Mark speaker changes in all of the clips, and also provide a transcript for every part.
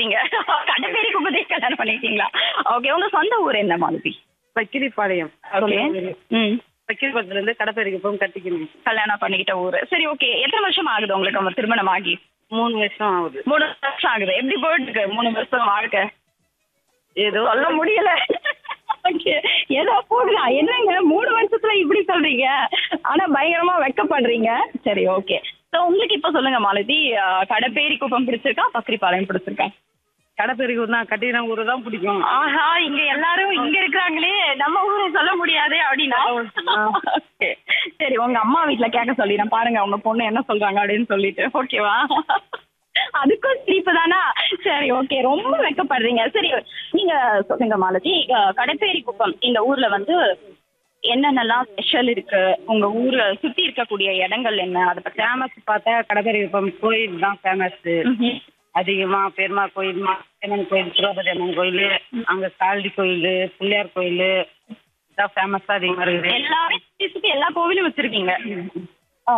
Speaker 1: பண்ணிட்டீங்க கடப்பேரி குப்பத்தையே கல்யாணம் பண்ணிட்டீங்களா ஓகே உங்க சொந்த ஊர் என்ன மாலதி
Speaker 2: பக்கிரிப்பாளையம்
Speaker 1: ஓகே ம்
Speaker 2: பக்கிரிப்பாளையத்துல இருந்து கடப்பேரிக்கு போய் கட்டிக்கணும்
Speaker 1: கல்யாணம் பண்ணிக்கிட்ட ஊரு சரி ஓகே எத்தனை வருஷம் ஆகுது உங்களுக்கு உங்க திருமணம் ஆகி
Speaker 2: மூணு வருஷம் ஆகுது
Speaker 1: மூணு வருஷம் ஆகுது எப்படி போயிட்டு இருக்கு மூணு வருஷம் வாழ்க்கை
Speaker 2: ஏதோ
Speaker 1: சொல்ல முடியல Okay. ஏதோ போடலாம் என்னங்க மூணு வருஷத்துல இப்படி சொல்றீங்க ஆனா பயங்கரமா வெக்கப்படுறீங்க சரி ஓகே சோ உங்களுக்கு இப்ப சொல்லுங்க மாலதி அஹ், கடப்பேரி குப்பம் பிடிச்சிருக்கா பக்ரிபாளையம் பிடிச்சிருக்கா
Speaker 2: கடப்பேரிக்கு தான் கட்டின ஊரு தான் பிடிக்கும்
Speaker 1: ஆஹா இங்க எல்லாரும் இங்க இருக்கிறாங்களே நம்ம ஊரை சொல்ல முடியாது அப்படின்னா Okay. சரி உங்க அம்மா வீட்ல கேட்க சொல்லிடுறேன் பாருங்க உங்க பொண்ணு என்ன சொல்றாங்க அப்படின்னு சொல்லிட்டு ஓகேவா அதுக்கும் சிரிப்பு தானா சரி ஓகே ரொம்ப வெக்கப்படுறீங்க சரி நீங்க சொல்லுங்க மாலதி அஹ், கடைப்பேரி குப்பம் இந்த ஊர்ல வந்து என்னென்னலாம் ஸ்பெஷல் இருக்கு உங்க ஊரை சுத்தி இருக்கக்கூடிய இடங்கள் என்ன அதை பத்தி
Speaker 2: ஃபேமஸ் பார்த்தா கடப்பேரி குப்பம் கோயில் தான் ஃபேமஸ்
Speaker 1: ம்ஹும்.
Speaker 2: அதிகமா பெருமாள் கோயில் மாரியம்மன் கோயில் திரௌபதி அம்மன் கோயில் அங்க காளி கோயில் பிள்ளையார் கோயில் இதான் ஃபேமஸா அதிகமா இருக்குது
Speaker 1: எல்லாமே சுத்தி சுத்தி எல்லா கோவிலும் வச்சிருக்கீங்க ஆ.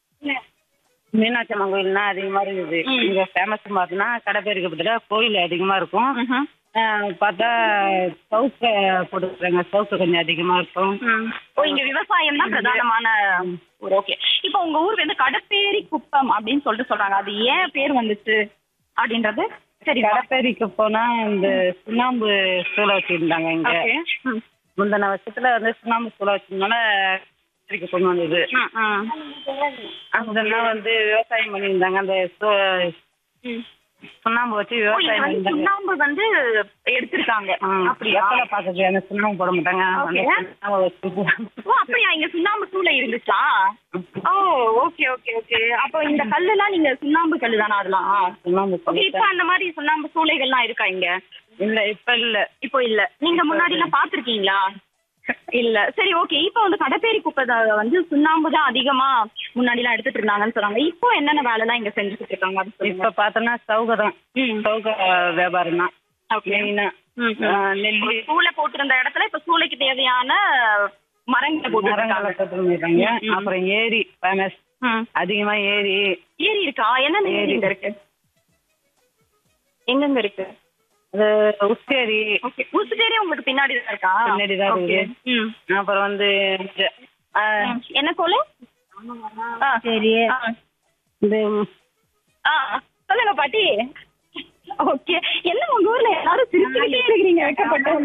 Speaker 2: மீனாட்சி அம்மன் கோயில்னா அதிகமா இருக்குது
Speaker 1: ம்.
Speaker 2: இங்க ஃபேமஸ் பார்த்தோன்னா கடப்பேரி குப்பத்துல கோயில் அதிகமா இருக்கும்
Speaker 1: ம்ஹும்.
Speaker 2: ஆஹ் பார்த்தா சவுக்க போட்டுருக்காங்க சவுக்கு கொஞ்சம் அதிகமா இருக்கும்
Speaker 1: ம். ஓ இங்க விவசாயம் தான் பிரதானமான ஊர் ஓகே இப்போ உங்க ஊர் வந்து கடப்பேரி குப்பம் அப்படின்னு சொல்லிட்டு சொல்றாங்க அது ஏன் பேர் வந்துச்சு அப்படின்றது சரி
Speaker 2: கடப்பேரிக்கு போனா இந்த சுண்ணாம்பு சூளை வச்சிருந்தாங்க இங்க
Speaker 1: ஓகே ம்.
Speaker 2: முந்தின வருஷத்துல வந்து சுண்ணாம்பு சூளை வச்சிருந்தனால கடப்பேரிக்கு கொண்டு வந்தது
Speaker 1: ம், ம்.
Speaker 2: அதெல்லாம் வந்து விவசாயம் பண்ணியிருந்தாங்க அந்த சு-
Speaker 1: ம்.
Speaker 2: சுண்ணாம்பு வச்சு
Speaker 1: ஓ, இங்க
Speaker 2: விவசாயம்
Speaker 1: வந்து
Speaker 2: பண்ணியிருந்தாங்க
Speaker 1: சுண்ணாம்பு வந்து எடுத்திருக்காங்க அப்படியா
Speaker 2: வெத்தலை பாக்குறது அந்த சுண்ணாம்பு போட மாட்டாங்க அந்த
Speaker 1: Okay.
Speaker 2: சுண்ணாம்பை வச்சு
Speaker 1: ஓ அப்படியா இங்க சுண்ணாம்பு சூளை இருந்துச்சா ஓ ஓகே ஓகே ஓகே அப்போ இந்த கல்லுலாம் நீங்க சுண்ணாம்பு கல்லு தானா அதெல்லாம்
Speaker 2: சுண்ணாம்பு
Speaker 1: ஓகே இப்போ அந்த மாதிரி சுண்ணாம்பு சூளைகள்லாம் இருக்கா இங்க
Speaker 2: இல்ல இப்ப இல்ல
Speaker 1: இப்போ இல்ல நீங்க முன்னாடி எல்லாம் பாத்திருக்கீங்களா இல்ல சரி ஓகே இப்போ வந்து கடப்பேரி குப்பை தான் வந்து சுண்ணாம்பு தான் அதிகமா முன்னாடி எல்லாம் எடுத்துட்டு இருந்தாங்கன்னு சொன்னாங்க இப்போ என்னென்ன வேலை எல்லாம் இங்க செஞ்சுட்டு இருக்காங்க அது சொல்லுங்க
Speaker 2: இப்ப பார்த்தோம்னா சவுகரம்
Speaker 1: ம்.
Speaker 2: சவுக வியாபாரம் தான்
Speaker 1: ஓகே
Speaker 2: மெயினா
Speaker 1: ம், ம்.
Speaker 2: நெல்லி
Speaker 1: சூளை போட்டிருந்த இடத்துல இப்ப சூளைக்கு தேவையான மரங்களை போட்டு
Speaker 2: மரங்களை போட்டுருக்காங்க
Speaker 1: ம், ம்.
Speaker 2: அப்புறம் ஏரி ஃபேமஸ் அதிகமா ஏரி
Speaker 1: ஏரி இருக்கா என்னென்ன ஏரி இங்க இருக்கு எங்கெங்க இருக்கு
Speaker 2: அது உச்சேரி
Speaker 1: ஓகே உசுட்டேரி உங்களுக்கு பின்னாடி தான் இருக்கா
Speaker 2: பின்னாடி தான்
Speaker 1: Okay.
Speaker 2: இருக்குது.
Speaker 1: ம்.
Speaker 2: அப்புறம் வந்து இந்த, ஆ,
Speaker 1: ம். என்ன கோலு ஆ.
Speaker 2: சரி
Speaker 1: ஆ.
Speaker 2: இந்த
Speaker 1: ஆ, சொல்லுங்க பாட்டி ஓகே என்ன உங்க ஊர்ல எல்லாரும் சிரிச்சுக்கிட்டே இருக்கிறீங்க வெக்கப்பட்டு